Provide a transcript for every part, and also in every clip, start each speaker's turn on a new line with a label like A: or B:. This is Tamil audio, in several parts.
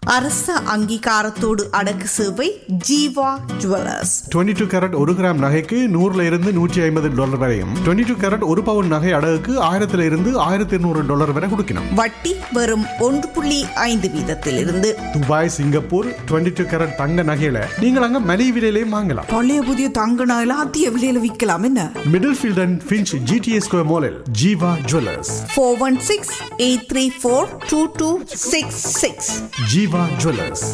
A: அரச அங்கீகாரத்தோடு அடக்கு சேவை ஜீவா ஜுவல்லர்ஸ்
B: 22 டூ கேரட் ஒரு கிராம் நகைக்கு நூறுல இருந்து நூற்றி ஐம்பது டாலர் வரையும் 22 டூ கேரட் ஒரு பவுன் நகை அடகுக்கு ஆயிரத்துல இருந்து ஆயிரத்தி இருநூறு டாலர் வரை கொடுக்கணும்
A: வட்டி வெறும் ஒன்று புள்ளி ஐந்து வீதத்திலிருந்து
B: துபாய் சிங்கப்பூர் 22 டூ கேரட் தங்க நகையில நீங்கள் அங்க மலிவு விலையிலையும் வாங்கலாம்
C: பழைய புதிய தங்க நகையில அதிக விலையில விற்கலாம் என்ன
B: Middlefield and Finch GTA square மாலில் Jeeva jewellers
A: four one six eight three four two two six six
B: Jeeva jewellers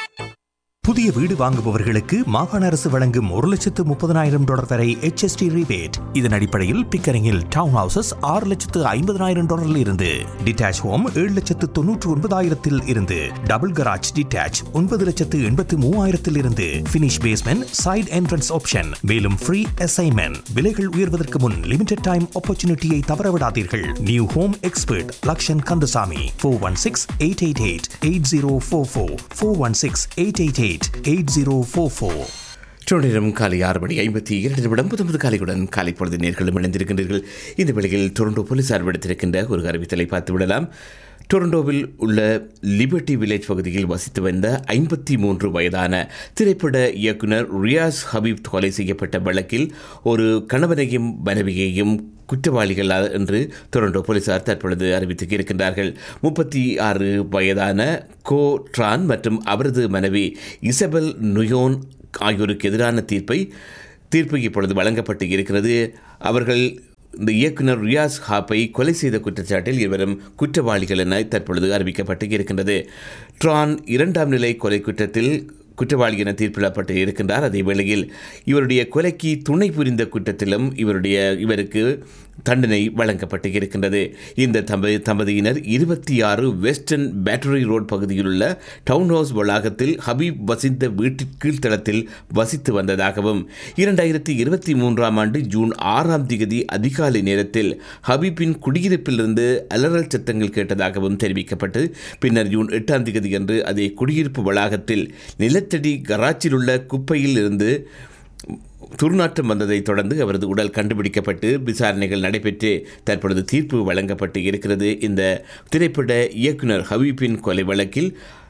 D: புதிய வீடு வாங்குபவர்களுக்கு மாகாண அரசு வழங்கும் ஒரு லட்சத்து முப்பதனாயிரம் டாலர் வரை HST rebate இதன் அடிப்படையில் பிக்கரிங்கில் டவுன் ஹவுசஸ் ஆறு லட்சத்து ஐம்பதனாயிரம் டாலரில் இருந்து டிட்டாச் ஹோம் ஏழு லட்சத்து தொன்னூற்று ஒன்பதாயிரத்தில் இருந்து டபுள் கராஜ் டிட்டாச் ஒன்பது லட்சத்து எண்பத்து மூவாயிரத்தில் இருந்து finish basement side entrance option மேலும் ஃப்ரீ அசைன்மெண்ட் விலைகள் உயர்வதற்கு முன் லிமிடெட் டைம் ஆப்பர்ச்சுனிட்டியை தவறவிடாதீர்கள் new home expert Lakshan Kandasamy four one six eight eight eight eight zero four four four one six eight eight eight eight zero four four
E: நேரம் காலை ஆறு மணி ஐம்பத்தி இரண்டு நிமிடம் புதுமது காலையுடன் காலை பொழுது நேர்களும் இணைந்திருக்கின்றீர்கள் இந்த வேளையில் டொரண்டோ போலீசார் விடுத்திருக்கின்ற ஒரு அறிவித்தலை பார்த்து விடலாம் டொரண்டோவில் உள்ள லிபர்டி வில்லேஜ் பகுதியில் வசித்து வந்த ஐம்பத்தி மூன்று வயதான திரைப்பட இயக்குனர் ரியாஸ் ஹபீப் கொலை செய்யப்பட்ட வழக்கில் ஒரு கணவனையும் மனைவியையும் குற்றவாளிகள் என்று டொரண்டோ போலீசார் தற்பொழுது அறிவித்து இருக்கின்றார்கள் முப்பத்தி ஆறு வயதான கோ ட்ரான் மற்றும் அவரது மனைவி இசபெல் நுயோன் ஆகியோருக்கு எதிரான தீர்ப்பை தீர்ப்பு இப்பொழுது வழங்கப்பட்டு இருக்கிறது அவர்கள் இந்த இயக்குனர் ரியாஸ் ஹாப்பை கொலை செய்த குற்றச்சாட்டில் இருவரும் குற்றவாளிகள் என தற்பொழுது அறிவிக்கப்பட்டு இருக்கின்றது ட்ரான் இரண்டாம் நிலை கொலை குற்றத்தில் குற்றவாளி என தீர்ப்பிடப்பட்டு இருக்கின்றார் அதே வேளையில் இவருடைய கொலைக்கு துணை புரிந்த குற்றத்திலும் இவருடைய இவருக்கு தண்டனை வழங்கப்பட்டு இருக்கின்றது இந்த தம்ப தம்பதியினர் இருபத்தி ஆறு வெஸ்டர்ன் பேட்டரி ரோட் பகுதியில் உள்ள டவுன் ஹவுஸ் வளாகத்தில் ஹபீப் வசித்த வீட்டு கீழ்த்தளத்தில் வசித்து வந்ததாகவும் இரண்டாயிரத்தி இருபத்தி மூன்றாம் ஆண்டு ஜூன் ஆறாம் திகதி அதிகாலை நேரத்தில் ஹபீப்பின் குடியிருப்பிலிருந்து அலறல் சத்தங்கள் கேட்டதாகவும் தெரிவிக்கப்பட்டு பின்னர் ஜூன் எட்டாம் திகதி அன்று அதே குடியிருப்பு வளாகத்தில் நிலத்தடி கராச்சில் உள்ள குப்பையில் இருந்து துர்நாற்றம் வந்ததைத் தொடர்ந்து அவரது உடல் கண்டுபிடிக்கப்பட்டு விசாரணைகள் நடைபெற்று தற்பொழுது தீர்ப்பு வழங்கப்பட்டு இருக்கிறது இந்த திரைப்பட இயக்குனர் ஹபீப்பின் கொலை வழக்கில்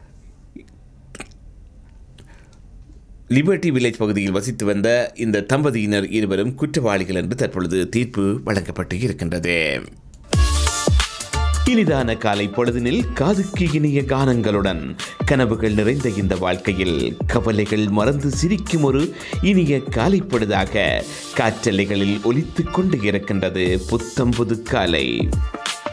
E: லிபர்டி வில்லேஜ் பகுதியில் வசித்து வந்த இந்த தம்பதியினர் இருவரும் குற்றவாளிகள் என்று தற்பொழுது தீர்ப்பு வழங்கப்பட்டு இருக்கின்றது இனிதான காலை பொழுதினில் காதுக்கு இனிய கானங்களுடன் கனவுகள் நிறைந்த இந்த வாழ்க்கையில் கவலைகள் மறந்து சிரிக்கும் ஒரு இனிய காலை பொழுதாக காற்றலைகளில் ஒலித்துக் கொண்டு இருக்கின்றது புத்தம் புது காலை